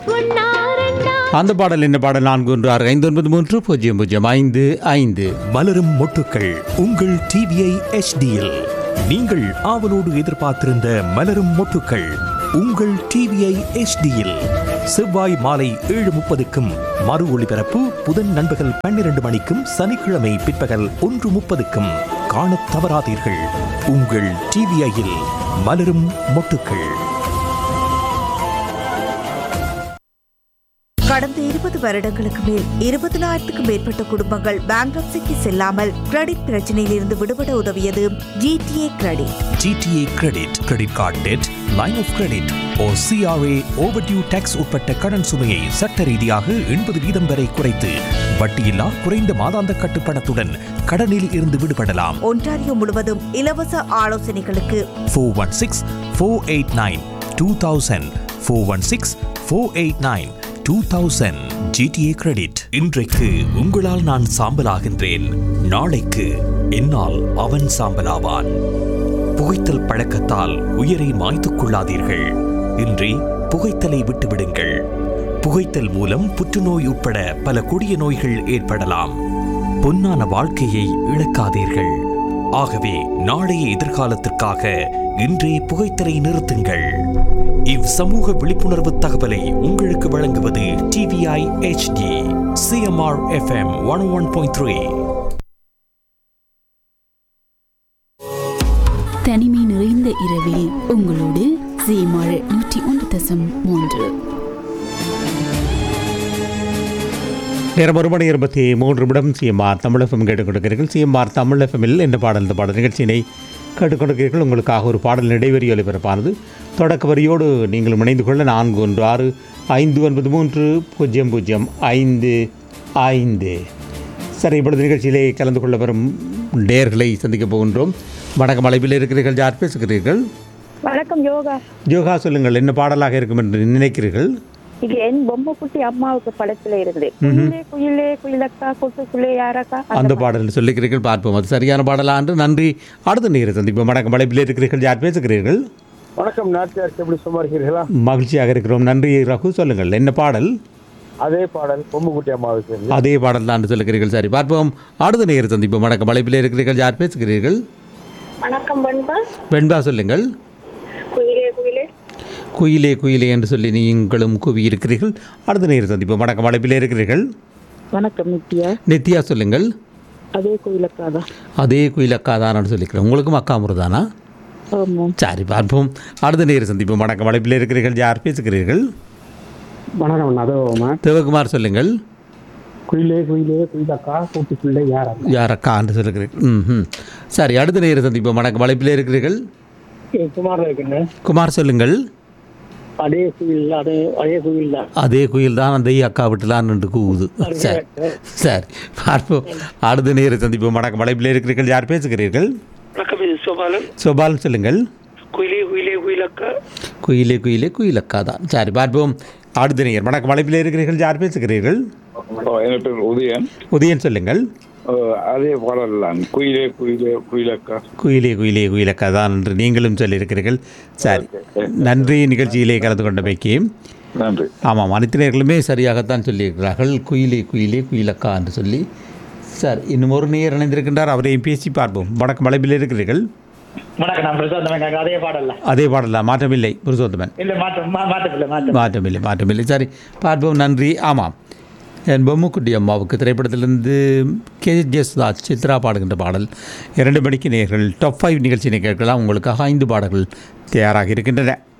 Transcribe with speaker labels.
Speaker 1: ஒன்னா ரெண்டா
Speaker 2: அந்த பாடல் என்ன பாடல் நான்கு ஒன்று ஆறு ஐந்து ஒன்பது மூன்று பூஜ்ஜியம் பூஜ்ஜியம் ஐந்து ஐந்து
Speaker 3: மலரும் மொட்டுக்கள் உங்கள் டிவிஐ எச்டியில் நீங்கள் ஆவலோடு எதிர்பார்த்திருந்த மலரும் மொட்டுக்கள் உங்கள் டிவிஐ எச்டியில் செவ்வாய் மாலை ஏழு முப்பதுக்கும் மறு ஒளிபரப்பு புதன் நண்பகல் பன்னிரண்டு மணிக்கும் சனிக்கிழமை பிற்பகல் ஒன்று முப்பதுக்கும் காணத் தவறாதீர்கள் உங்கள் டிவிஐயில் மலரும் மொட்டுக்கள்
Speaker 4: கடந்த இருபது வருடங்களுக்கு மேல் இருபதனாயிரத்துக்கும் மேற்பட்ட குடும்பங்கள் பேங்க்ரப்சிக்கு செல்லாமல் கிரெடிட் பிரச்சனையில் இருந்து விடுபட உதவியது GTA credit
Speaker 3: GTA credit credit card debt line of credit ஓ சிஆர்ஏ ஓவர்டியூ டேக்ஸ் உட்பட்ட கடன் சுமையை சட்ட ரீதியாக எண்பது வீதம் வரை குறைத்து வட்டியில்லா குறைந்த மாதாந்த கட்டுப்பணத்துடன் கடனில் இருந்து விடுபடலாம்
Speaker 4: ஒன்டாரியோ முழுவதும் இலவச ஆலோசனைகளுக்கு
Speaker 3: four one six four eight nine two thousand four one six four eight nine two thousand GTA credit இன்றைக்கு உங்களால் நான் சாம்பலாகின்றேன் நாளைக்கு என்னால் அவன் சாம்பலாவான் புகைத்தல் பழக்கத்தால் உயிரை மாய்த்துக் கொள்ளாதீர்கள் இன்றி புகைத்தலை விட்டுவிடுங்கள் புகைத்தல் மூலம் புற்றுநோய் உட்பட பல கொடிய நோய்கள் ஏற்படலாம் பொன்னான வாழ்க்கையை இழக்காதீர்கள் ஆகவே நாளைய எதிர்காலத்திற்காக இன்றே புகைத்தலை நிறுத்துங்கள் இவ் சமூக விழிப்புணர்வு தகவலை உங்களுக்கு வழங்குவது TVI HD CMR FM one one point three
Speaker 5: தனிமை நிறைந்த இரவில் உங்களோடு சீமாழ் நூற்றி ஒன்று தசம் மூன்று
Speaker 2: நேரம் ஒரு மணி இருபத்தி மூன்று நிமிடம் சிஎம்ஆர் தமிழ் எஃப்எம் கேட்டுக்கொண்டிருக்கிறீர்கள் சிஎம்ஆர் தமிழ் எஃப்எம்மில் இந்த பாடல் இந்த பாடல் நிகழ்ச்சியினை கேட்டுக்கொண்டிருக்கிறீர்கள் உங்களுக்காக ஒரு பாடல் இடைவெளி ஒலிபரப்பானது தொடக்க வரியோடு நீங்கள் இணைந்து கொள்ள நான்கு ஒன்று ஆறு ஐந்து ஒன்பது மூன்று பூஜ்ஜியம் பூஜ்ஜியம் ஐந்து ஐந்து சரி இப்பொழுது நிகழ்ச்சியிலே கலந்து கொள்ள வரும் டேர்களை சந்திக்கப் போகின்றோம் வணக்கம் அழைப்பில் இருக்கிறீர்கள் யார் பேசுகிறீர்கள்
Speaker 6: வணக்கம் யோகா
Speaker 2: யோகா சொல்லுங்கள் என்ன பாடலாக இருக்கும் என்று நினைக்கிறீர்கள்
Speaker 6: இது என் பொம்மை குட்டி அம்மாவுக்கு படத்துல இருந்து குயிலே குயிலே குயிலக்கா கூட்டுக்குள்ளே யாரக்கா
Speaker 2: அந்த பாடல் சொல்லிக்கிறீர்கள் பார்ப்போம் அது சரியான பாடலா என்று நன்றி அடுத்த நேர சந்திப்போம் வணக்கம் அழைப்பில் இருக்கிறீர்கள் யார் பேசுகிறீர்கள்
Speaker 7: வணக்கம் நாட்டியார் எப்படி சும்மா இருக்கிறீர்களா
Speaker 2: மகிழ்ச்சியாக இருக்கிறோம் நன்றி ரகு சொல்லுங்கள் என்ன பாடல்
Speaker 7: அதே பாடல் பொம்முக்குட்டி அம்மாவுக்கு இருந்து.
Speaker 2: அதே பாடல் தான் சொல்லுகிறீர்கள் சரி பார்ப்போம் அடுத்த நேர சந்திப்போம் வணக்கம் அழைப்பில் இருக்கிறீர்கள் யார் பேசுகிறீர்கள்
Speaker 6: வணக்கம் பண்பா
Speaker 2: வெண்பா சொல்லுங்கள்
Speaker 6: குயிலே குயிலே
Speaker 2: குயிலே குயிலே என்று சொல்லி நீங்களும் கூவி இருக்கிறீர்கள் அடுத்த நேர சந்திப்போம் வணக்கம் அழைப்பில் இருக்கிறீர்கள்
Speaker 6: வணக்கம் நித்யா
Speaker 2: நித்யா சொல்லுங்கள்
Speaker 6: அதே குயிலக்கா தான்
Speaker 2: அதே குயில் அக்கா தானான்னு சொல்லிக்கிறேன் உங்களுக்கும் அக்கா முருதானா
Speaker 6: ஆமாம்
Speaker 2: சரி பார்ப்போம் அடுத்த நேர சந்திப்போம் வணக்கம் அழைப்பில் இருக்கிறீர்கள் யார் பேசுகிறீர்கள்
Speaker 7: வணக்கம் அதோமா
Speaker 2: சிவகுமார் சொல்லுங்கள்
Speaker 7: குயிலே குயிலே குயிலக்கா கூட்டுக்குள்ளே யார்
Speaker 2: யார் அக்கா என்று சொல்லுகிறீர்கள் ம் ம் சரி அடுத்த நேர சந்திப்போம் வணக்கம் அழைப்பில் இருக்கிறீர்கள்
Speaker 7: சுமார் இருக்குங்க
Speaker 2: குமார் சொல்லுங்கள்
Speaker 7: அதே குயில் அதே அதே குயில் தான்
Speaker 2: அதே குயில் தான் அந்த அக்கா விட்டுலான் என்று கூவுது சரி சரி பார்ப்போம் அடுத்த நேர சந்திப்போம் வணக்கம் அழைப்பில் இருக்கிறீர்கள் யார் பேசுகிறீர்கள்
Speaker 8: வணக்கம் இது சோபாலன்
Speaker 2: சோபால் சொல்லுங்கள்
Speaker 8: குயிலே குயிலே குயிலக்கா
Speaker 2: குயிலே குயிலே குயிலக்கா தான் சரி பார்ப்போம் அடுத்த நேர் வணக்கம் அழைப்பில் இருக்கிறீர்கள் யார் பேசுகிறீர்கள்
Speaker 9: என் பேர் உதயன்
Speaker 2: உதயன் சொல்லுங்கள்
Speaker 9: அஹ் அதே பாடல் தான் குயிலே குயிலே குயிலக்கா
Speaker 2: குயிலே குயிலே குயிலக்கா தான் என்று நீங்களும் சொல்லியிருக்கிறீர்கள் சரி நன்றி நிகழ்ச்சியிலே கலந்து கொண்டமைக்கு
Speaker 9: நன்றி
Speaker 2: ஆமாம் அனைத்து நேர்களுமே சரியாகத்தான் சொல்லியிருக்கிறார்கள் குயிலே குயிலே குயிலக்கா என்று சொல்லி சார் இன்னும் ஒரு நேர் இணைந்திருக்கின்றார் அவரையும் பேசி பார்ப்போம் வணக்கம் அழைப்பில் இருக்கிறீர்கள்
Speaker 7: வணக்கம் நான் பிரசாத் அதே பாடல்ல
Speaker 2: அதே பாடலாம் மாற்றமில்லை புருஷோத்தமன்
Speaker 7: இல்ல மாற்றம் மாற்றப்பில்லை மாற்றம்
Speaker 2: மாற்றமில்லை மாற்றமில்லை சரி பார்ப்போம் நன்றி ஆமாம் என் பொம்முக்குட்டி அம்மாவுக்கு திரைப்படத்திலிருந்து கே ஜெஸ்தாஸ் சித்ரா பாடுகின்ற பாடல் இரண்டு மணிக்கு நேர்கள் டாப் ஃபைவ் நிகழ்ச்சியினை கேட்கலாம் உங்களுக்காக ஐந்து பாடல்கள் தயாராக இருக்கின்றன